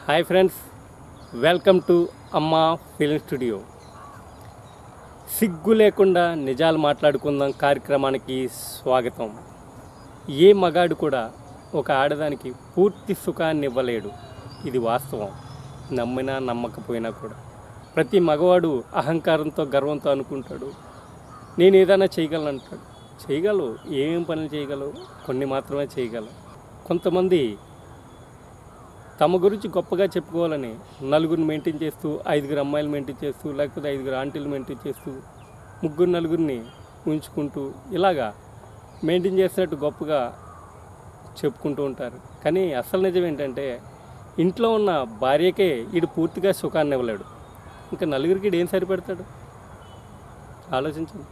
hi friends welcome to Amma film studio సిగ్గు లేకుండా నిజాలు మాట్లాడుకుందాం కార్యక్రమానికి స్వాగతం ఏ మగాడు కూడా ఒక ఆడదానికి పూర్తి సుఖాన్ని ఇవ్వలేడు ఇది వాస్తవం నమ్మినా నమ్మకపోయినా కూడా ప్రతి మగవాడు అహంకారంతో గర్వంతో అనుకుంటాడు నేను ఏదైనా చేయగలను అంటాడు చేయగలవు ఏమేం పనులు చేయగలవు కొన్ని మాత్రమే చేయగలవు కొంతమంది తమ గురించి గొప్పగా చెప్పుకోవాలని నలుగురిని మెయింటైన్ చేస్తూ ఐదుగురు అమ్మాయిలు మెయింటైన్ చేస్తూ లేకపోతే ఐదుగురు ఆంటీలు మెయింటైన్ చేస్తూ ముగ్గురు నలుగురిని ఉంచుకుంటూ ఇలాగా మెయింటైన్ చేసినట్టు గొప్పగా చెప్పుకుంటూ ఉంటారు కానీ అసలు నిజం ఏంటంటే ఇంట్లో ఉన్న భార్యకే ఈడు పూర్తిగా సుఖాన్ని ఇవ్వలేడు ఇంకా నలుగురికి ఈడు ఏం సరిపెడతాడు ఆలోచించండి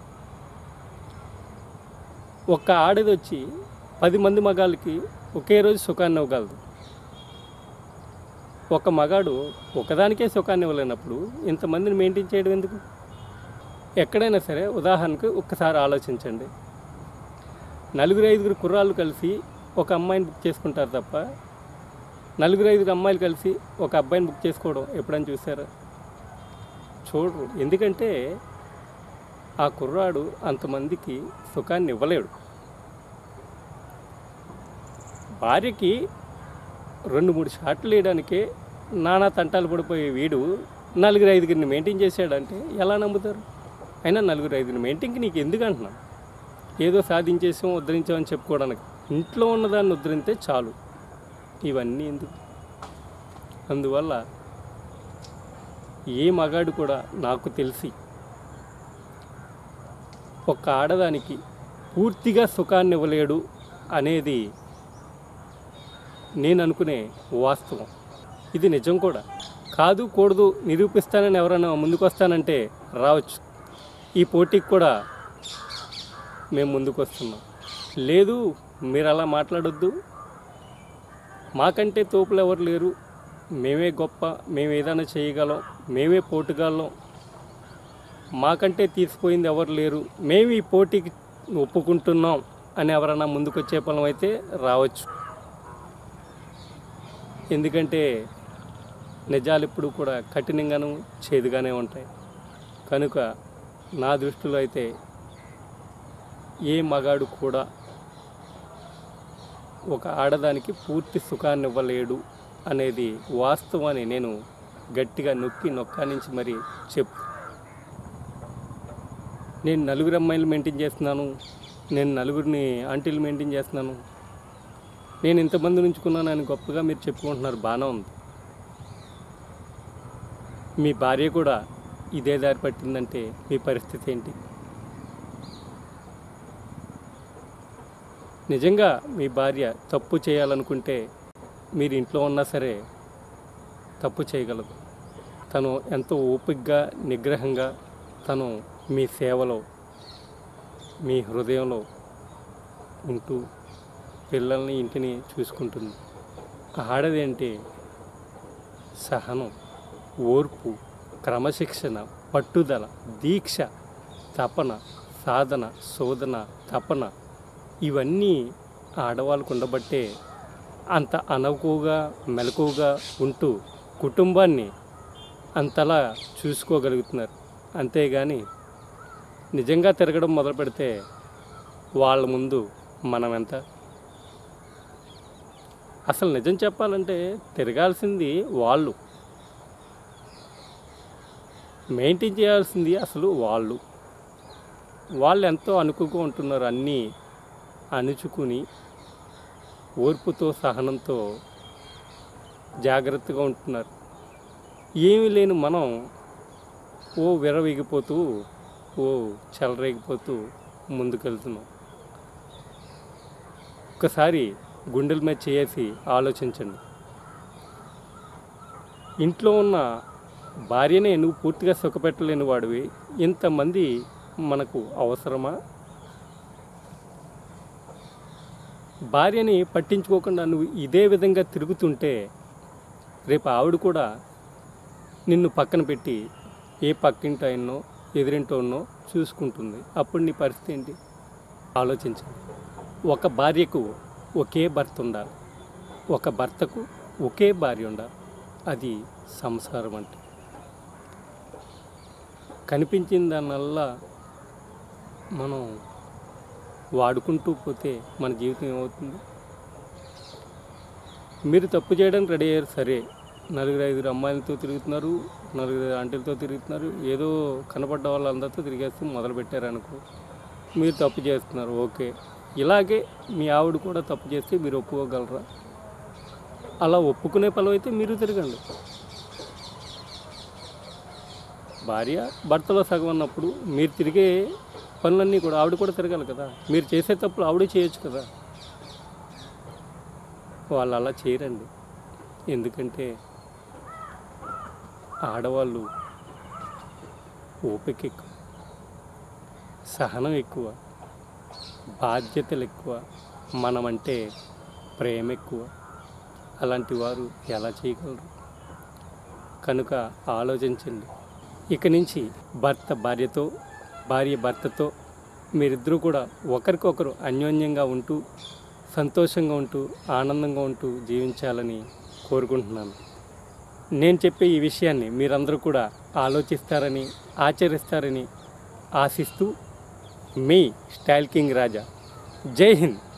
ఒక్క ఆడది వచ్చి పది మంది మగాళ్ళకి ఒకే రోజు సుఖాన్ని ఇవ్వగలదు ఒక మగాడు ఒకదానికే సుఖాన్ని ఇవ్వలేనప్పుడు ఇంతమందిని మెయింటైన్ చేయడం ఎందుకు ఎక్కడైనా సరే ఉదాహరణకు ఒక్కసారి ఆలోచించండి నలుగురు ఐదుగురు కుర్రాళ్ళు కలిసి ఒక అమ్మాయిని బుక్ చేసుకుంటారు తప్ప నలుగురు ఐదుగురు అమ్మాయిలు కలిసి ఒక అబ్బాయిని బుక్ చేసుకోవడం ఎప్పుడైనా చూసారా చూడరు ఎందుకంటే ఆ కుర్రాడు అంతమందికి సుఖాన్ని ఇవ్వలేడు భార్యకి రెండు మూడు షాట్లు వేయడానికే నానా తంటాలు పడిపోయే వీడు నలుగురు ఐదుగురిని మెయింటైన్ చేశాడంటే ఎలా నమ్ముతారు అయినా నలుగురు ఐదుగురిని మెయింటైన్కి నీకు ఎందుకు అంటున్నాను ఏదో సాధించేసాం ఉద్ధరించామని చెప్పుకోవడానికి ఇంట్లో ఉన్నదాన్ని ఉద్ధరిస్తే చాలు ఇవన్నీ ఎందుకు అందువల్ల ఏ మగాడు కూడా నాకు తెలిసి ఒక ఆడదానికి పూర్తిగా సుఖాన్ని ఇవ్వలేడు అనేది నేను అనుకునే వాస్తవం ఇది నిజం కూడా కాదు కూడదు నిరూపిస్తానని ఎవరైనా ముందుకు వస్తానంటే రావచ్చు ఈ పోటీకి కూడా మేము ముందుకు వస్తున్నాం లేదు మీరు అలా మాట్లాడొద్దు మాకంటే తోపులు ఎవరు లేరు మేమే గొప్ప మేము ఏదైనా చేయగలం మేమే పోటుగాళ్ళం మాకంటే తీసిపోయింది ఎవరు లేరు మేము ఈ పోటీకి ఒప్పుకుంటున్నాం అని ఎవరైనా ముందుకొచ్చే పొలం అయితే రావచ్చు ఎందుకంటే నిజాలు ఇప్పుడు కూడా కఠినంగాను చేదుగానే ఉంటాయి కనుక నా దృష్టిలో అయితే ఏ మగాడు కూడా ఒక ఆడదానికి పూర్తి సుఖాన్ని ఇవ్వలేడు అనేది వాస్తవాన్ని నేను గట్టిగా నొక్కి నొక్కానించి మరి చెప్పు నేను నలుగురు అమ్మాయిలు మెయింటైన్ చేస్తున్నాను నేను నలుగురిని ఆంటీలు మెయింటైన్ చేస్తున్నాను నేను ఇంతమంది ఉంచుకున్నాను అని గొప్పగా మీరు చెప్పుకుంటున్నారు బాగానే ఉంది మీ భార్య కూడా ఇదే దారి పట్టిందంటే మీ పరిస్థితి ఏంటి నిజంగా మీ భార్య తప్పు చేయాలనుకుంటే మీరు ఇంట్లో ఉన్నా సరే తప్పు చేయగలదు తను ఎంతో ఓపికగా నిగ్రహంగా తను మీ సేవలో మీ హృదయంలో ఉంటూ పిల్లల్ని ఇంటిని చూసుకుంటుంది ఆడదేంటి సహనం ఓర్పు క్రమశిక్షణ పట్టుదల దీక్ష తపన సాధన శోధన తపన ఇవన్నీ ఆడవాళ్ళకు ఉండబట్టే అంత అనవుగా మెలకువగా ఉంటూ కుటుంబాన్ని అంతలా చూసుకోగలుగుతున్నారు అంతేగాని నిజంగా తిరగడం మొదలు పెడితే వాళ్ళ ముందు మనం ఎంత అసలు నిజం చెప్పాలంటే తిరగాల్సింది వాళ్ళు మెయింటైన్ చేయాల్సింది అసలు వాళ్ళు వాళ్ళు ఎంతో అనుకుగా ఉంటున్నారు అన్నీ అణుచుకుని ఓర్పుతో సహనంతో జాగ్రత్తగా ఉంటున్నారు ఏమీ లేని మనం ఓ విరవిగిపోతూ ఓ చెలరేగిపోతూ ముందుకెళ్తున్నాం ఒక్కసారి గుండెల మీద చేసి ఆలోచించండి ఇంట్లో ఉన్న భార్యనే నువ్వు పూర్తిగా సుఖపెట్టలేని వాడివి ఇంతమంది మనకు అవసరమా భార్యని పట్టించుకోకుండా నువ్వు ఇదే విధంగా తిరుగుతుంటే రేపు ఆవిడ కూడా నిన్ను పక్కన పెట్టి ఏ పక్కింటి ఆయన్నో ఎదురింటోన్నో చూసుకుంటుంది అప్పుడు నీ పరిస్థితి ఏంటి ఆలోచించండి ఒక భార్యకు ఒకే భర్త ఉండాలి ఒక భర్తకు ఒకే భార్య ఉండాలి అది సంసారం అంటే కనిపించిన దానివల్ల మనం వాడుకుంటూ పోతే మన జీవితం ఏమవుతుంది మీరు తప్పు చేయడానికి రెడీ అయ్యారు సరే నలుగురు ఐదుగురు అమ్మాయిలతో తిరుగుతున్నారు నలుగురు ఆంటీలతో తిరుగుతున్నారు ఏదో కనపడ్డ వాళ్ళందరితో తిరిగేస్తూ మొదలు పెట్టారనుకో మీరు తప్పు చేస్తున్నారు ఓకే ఇలాగే మీ ఆవిడ కూడా తప్పు చేస్తే మీరు ఒప్పుకోగలరా అలా ఒప్పుకునే పని అయితే మీరు తిరగండి భార్య భర్తలో సగం అన్నప్పుడు మీరు తిరిగే పనులన్నీ కూడా ఆవిడ కూడా తిరగాలి కదా మీరు చేసే తప్పులు ఆవిడే చేయొచ్చు కదా వాళ్ళు అలా చేయరండి ఎందుకంటే ఆడవాళ్ళు ఓపిక ఎక్కువ సహనం ఎక్కువ బాధ్యతలు ఎక్కువ మనమంటే ప్రేమ ఎక్కువ అలాంటి వారు ఎలా చేయగలరు కనుక ఆలోచించండి ఇక నుంచి భర్త భార్యతో భార్య భర్తతో మీరిద్దరూ కూడా ఒకరికొకరు అన్యోన్యంగా ఉంటూ సంతోషంగా ఉంటూ ఆనందంగా ఉంటూ జీవించాలని కోరుకుంటున్నాను నేను చెప్పే ఈ విషయాన్ని మీరందరూ కూడా ఆలోచిస్తారని ఆచరిస్తారని ఆశిస్తూ మీ స్టైల్ కింగ్ రాజా జై హింద్